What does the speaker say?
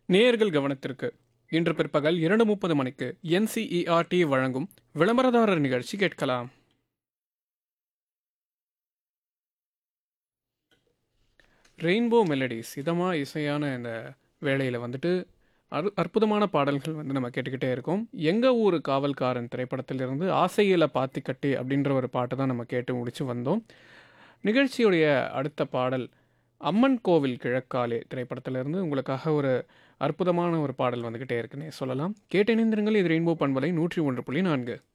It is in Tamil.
நேயர்கள் கவனத்திற்கு இன்று பிற்பகல் இரண்டு முப்பது மணிக்கு என்சிஇஆர்டி வழங்கும் விளம்பரதாரர் நிகழ்ச்சி கேட்கலாம் ரெயின்போ மெலடிஸ் இதமாக இசையான இந்த வேளையில் வந்துட்டு அறு அற்புதமான பாடல்கள் வந்து நம்ம கேட்டுக்கிட்டே இருக்கோம் எங்கள் ஊர் காவல்காரன் திரைப்படத்திலிருந்து ஆசையில பாத்தி கட்டி அப்படின்ற ஒரு பாட்டு தான் நம்ம கேட்டு முடிச்சு வந்தோம் நிகழ்ச்சியுடைய அடுத்த பாடல் அம்மன் கோவில் கிழக்காலே திரைப்படத்திலிருந்து உங்களுக்காக ஒரு அற்புதமான ஒரு பாடல் வந்துக்கிட்டே இருக்குன்னே சொல்லலாம் கேட்டு இணைந்திருங்கள் இது ரெயின்போ பண்பலை நூற்றி ஒன்று புள்ளி நான்கு